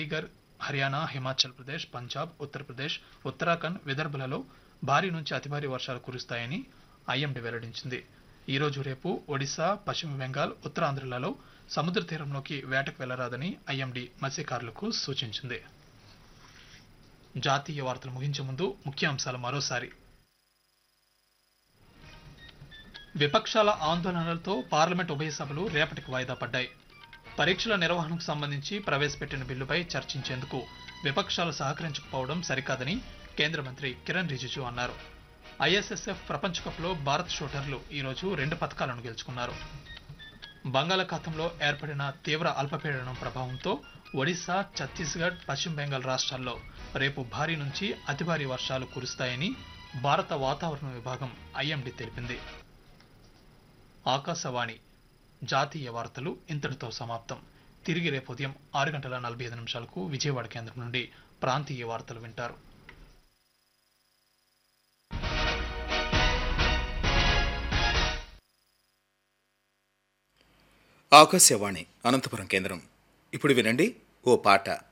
చండీగఢ్ హర్యానా హిమాచల్ ప్రదేశ్ పంజాబ్ ఉత్తరప్రదేశ్ ఉత్తరాఖండ్ విదర్భలలో భారీ నుంచి అతి భారీ వర్షాలు కురుస్తాయని ఐఎండీ వెల్లడించింది ఈ రోజు రేపు ఒడిశా పశ్చిమ బెంగాల్ ఉత్తరాంధ్రలలో సముద్ర తీరంలోకి వేటకు వెళ్లరాదని ఐఎండీ మత్స్యకారులకు సూచించింది జాతీయ వార్తలు ముగించే ముందు ముఖ్యాంశాలు మరోసారి విపక్షాల ఆందోళనలతో పార్లమెంట్ ఉభయ సభలు రేపటికి వాయిదా పడ్డాయి పరీక్షల నిర్వహణకు సంబంధించి ప్రవేశపెట్టిన బిల్లుపై చర్చించేందుకు విపక్షాలు సహకరించకపోవడం సరికాదని కేంద్ర మంత్రి కిరణ్ రిజిజు అన్నారు ఐఎస్ఎస్ఎఫ్ ప్రపంచ కప్లో భారత్ షూటర్లు ఈరోజు రెండు పథకాలను గెలుచుకున్నారు బంగాళాఖాతంలో ఏర్పడిన తీవ్ర అల్పపీడనం ప్రభావంతో ఒడిశా ఛత్తీస్గఢ్ పశ్చిమ బెంగాల్ రాష్ట్రాల్లో రేపు భారీ నుంచి అతి భారీ వర్షాలు కురుస్తాయని భారత వాతావరణ విభాగం ఐఎండీ తెలిపింది ఆకాశవాణి జాతీయ వార్తలు ఇంతటితో సమాప్తం తిరిగి రేపు ఉదయం ఆరు గంటల నలభై ఐదు నిమిషాలకు విజయవాడ కేంద్రం నుండి ప్రాంతీయ వార్తలు వింటారు ఆకాశవాణి అనంతపురం కేంద్రం ఇప్పుడు వినండి ఓ పాట